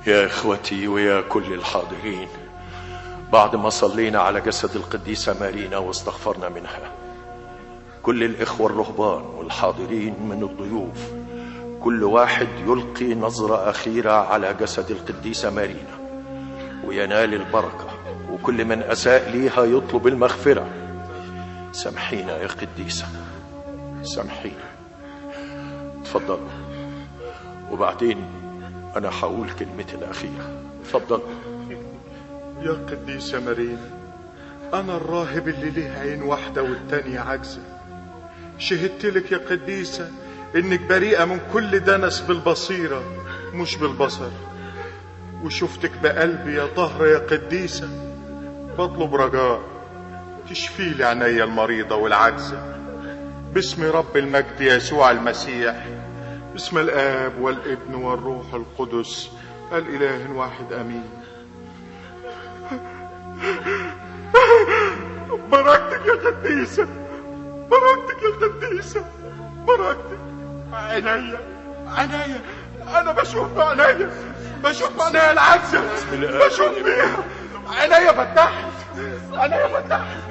يا إخوتي ويا كل الحاضرين بعد ما صلينا على جسد القديسة مارينا واستغفرنا منها كل الإخوة الرهبان والحاضرين من الضيوف كل واحد يلقي نظرة أخيرة على جسد القديسة مارينا وينال البركة وكل من أساء ليها يطلب المغفرة سامحينا يا قديسة سامحينا تفضلوا وبعدين أنا هقول كلمتي الأخيرة تفضلوا يا قديسة مارينا أنا الراهب اللي ليه عين واحدة والتانية عاجزة شهدت لك يا قديسة إنك بريئة من كل دنس بالبصيرة مش بالبصر وشفتك بقلبي يا طهرة يا قديسة بطلب رجاء تشفي لي عينيا المريضة والعاجزة باسم رب المجد يسوع المسيح باسم الآب والابن والروح القدس الإله الواحد آمين بركتك يا قديسة بركتك يا قديسة بركتك عينيا عينيا أنا بشوف بعينيا بشوف بعينيا العجزة بشوف بيها عينيا فتحت عينيا فتحت